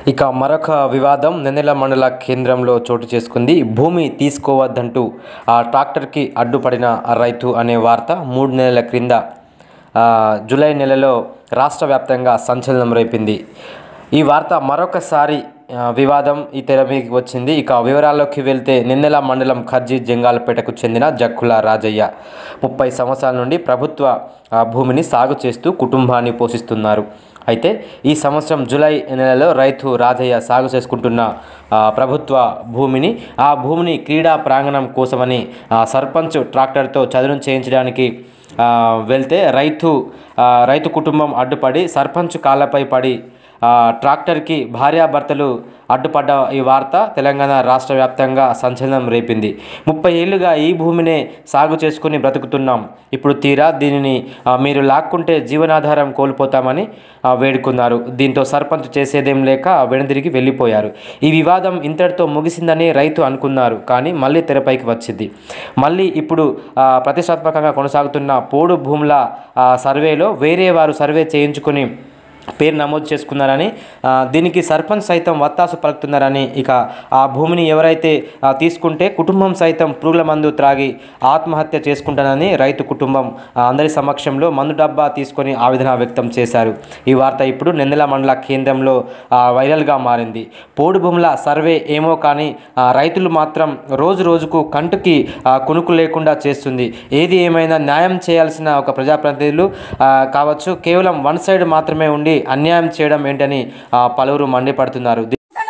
ఇక మరొక వివాదం నెన్నెల మండల కేంద్రంలో చోటు చేసుకుంది భూమి తీసుకోవద్దంటూ ఆ ట్రాక్టర్కి అడ్డుపడిన రైతు అనే వార్త మూడు నెలల క్రింద ఆ, జూలై నెలలో రాష్ట్ర వ్యాప్తంగా సంచలనం రేపింది ఈ వార్త మరొకసారి ఆ, వివాదం ఈ తెర మీదకి వచ్చింది ఇక వివరాల్లోకి వెళ్తే నిన్నెల మండలం ఖర్జీ జంగాలపేటకు చెందిన జక్కుల రాజయ్య ముప్పై సంవత్సరాల నుండి ప్రభుత్వ ఆ, భూమిని సాగు చేస్తూ కుటుంబాన్ని పోషిస్తున్నారు అయితే ఈ సంవత్సరం జూలై నెలలో రైతు రాజయ్య సాగు చేసుకుంటున్న ఆ, ప్రభుత్వ భూమిని ఆ భూమిని క్రీడా ప్రాంగణం కోసమని ఆ, సర్పంచ్ ట్రాక్టర్తో చదును చేయించడానికి ఆ, వెళ్తే రైతు ఆ, రైతు కుటుంబం అడ్డుపడి సర్పంచ్ కాళ్ళపై పడి ఆ, ట్రాక్టర్కి భార్యాభర్తలు అడ్డుపడ్డ ఈ వార్త తెలంగాణ రాష్ట్ర వ్యాప్తంగా సంచలనం రేపింది ముప్పై ఏళ్ళుగా ఈ భూమినే సాగు చేసుకుని బ్రతుకుతున్నాం ఇప్పుడు తీరా దీనిని ఆ, మీరు లాక్కుంటే జీవనాధారం కోల్పోతామని ఆ, వేడుకున్నారు దీంతో సర్పంచ్ చేసేదేం లేక వెనుదిరిగి వెళ్ళిపోయారు ఈ వివాదం ఇంతటితో ముగిసిందని రైతు అనుకున్నారు కానీ మళ్ళీ తెరపైకి వచ్చింది మళ్ళీ ఇప్పుడు ఆ, ప్రతిష్టాత్మకంగా కొనసాగుతున్న పోడు భూముల ఆ, సర్వేలో వేరే వారు సర్వే చేయించుకొని పేరు నమోదు చేసుకున్నారని ఆ, దీనికి సర్పంచ్ సైతం వత్తాసు పలుకుతున్నారని ఇక ఆ భూమిని ఎవరైతే ఆ, తీసుకుంటే కుటుంబం సైతం పురుగుల మందు త్రాగి ఆత్మహత్య చేసుకుంటానని రైతు కుటుంబం ఆ, అందరి సమక్షంలో మందు డబ్బా తీసుకొని ఆవేదన వ్యక్తం చేశారు ఈ వార్త ఇప్పుడు నెందెల మండల కేంద్రంలో ఆ, వైరల్గా మారింది పోడు భూముల సర్వే ఏమో కానీ ఆ, రైతులు మాత్రం రోజు రోజుకు కంటుకి ఆ, కునుకు లేకుండా చేస్తుంది ఏది ఏమైనా న్యాయం చేయాల్సిన ఒక ప్రజాప్రతినిధులు ఆ, కావచ్చు కేవలం వన్ సైడ్ మాత్రమే ఉండి అన్యాయం చేయడం ఏంటని ఆ, పలువురు మండిపడుతున్నారు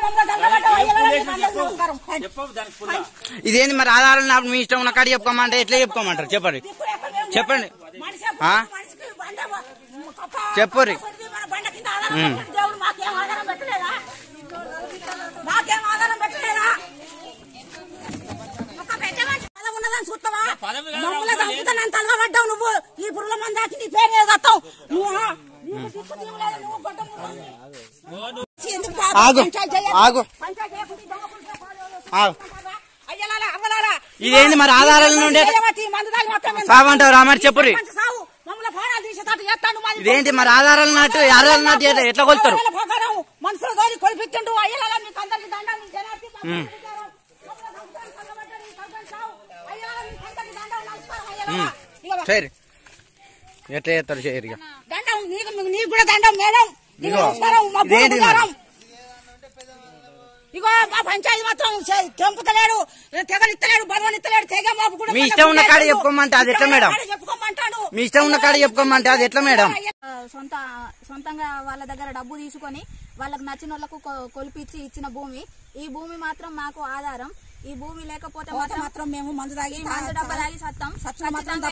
ఇదేంది మరి ఆధారాలు నాకు మీ ఇష్టం ఉన్న కాడ చెప్పుకోమంటే ఎట్లా చెప్పుకోమంటారు చెప్పండి చెప్పండి ఆ? చెప్పుర్రి. ఉమ్. మాకేం ఆధారం పెట్టలేదా మాకేం ఆధారం పెట్టలేదా ఒక పెద్ద మనిషి పదవి ఉన్నదని చూస్తావా మమ్మల్ని చంపుతానని తలగబడ్డావు నువ్వు ఈ పురుగుల మంది దాచి నీ పేరు మీద చస్తావు నువ్వు ఆ? నీకు దిక్కు దిగులేదు, నువ్వు గొడ్డ ముర్రు. ఎందుకు బాబు ఆగు. పంచాయతీ చేయాలి? ఆగు. పంచాయతీ చేయకుండా ఈ దొంగ పురుగుల పాలు ఆగు. అయ్యలారా, అవ్వలారా. ఇదేంది మరి ఆధారాల నుండి ఎట్లా- చేయబట్టి మందు తాగి మొత్తం ఎంత- సావంటావు రా మరి చెప్పుర్రి. మంచి సావు. మమ్మల్ని ప్రాణాలు తీసేటట్టు చేస్తాడు మాది. ఇదేంటి మరి ఆధారాలు నాటు ఆధారాలు నాటు ఎట్లా- ఎట్లా కొలుతారు ఆడవాళ్ళ ప్రకారం మనుషులు తోని కొలిపించండు అయ్యలారా మీకు అందరికి దండం మీ జనానికి నమస్కారం. మమ్మల్ని చంపుతానికి తగలబడ్డాడు ఈ సర్పంచ్ సావు. అయ్యలారా మీకు అందరికి దండం నమస్కారం అయ్యలారా. ఇగో సరే ఎట్లా చేస్తారు చేయరు ఇక దండం నీకు నీకు కూడా దండం మేడం నీకు ఇగో, నమస్కారం మా ఇదేంటిది మరి? పూర్వకారం. ఇగో మా పంచాయతీ మాత్రం చే- తెంపుతలేడు తెగలిస్తలేడు బలవనిస్తలేడు తెగ మాపు కూడా మీ ఇష్టం ఉన్న కాడ చెప్పుకోమంటే అది ఎట్లా మేడం? కాడ చెప్పుకోమంటాడు మీ ఇష్టం ఉన్న కాడ చెప్పుకోమంటే అది ఎట్లా మేడం ఆ, సొంత సొంతంగా వాళ్ళ దగ్గర డబ్బు తీసుకొని వాళ్ళకి నచ్చిన వాళ్ళకు కొ- కొలిపిచ్చి ఇచ్చిన భూమి ఈ భూమి మాత్రం మాకు ఆధారం ఈ భూమి లేకపోతే పోతే మాత్రం మాత్రం మేము మందు తాగి ఈ మందు డబ్బా తాగి సత్తాం సత్యం మాత్రం ఖచ్చితంగా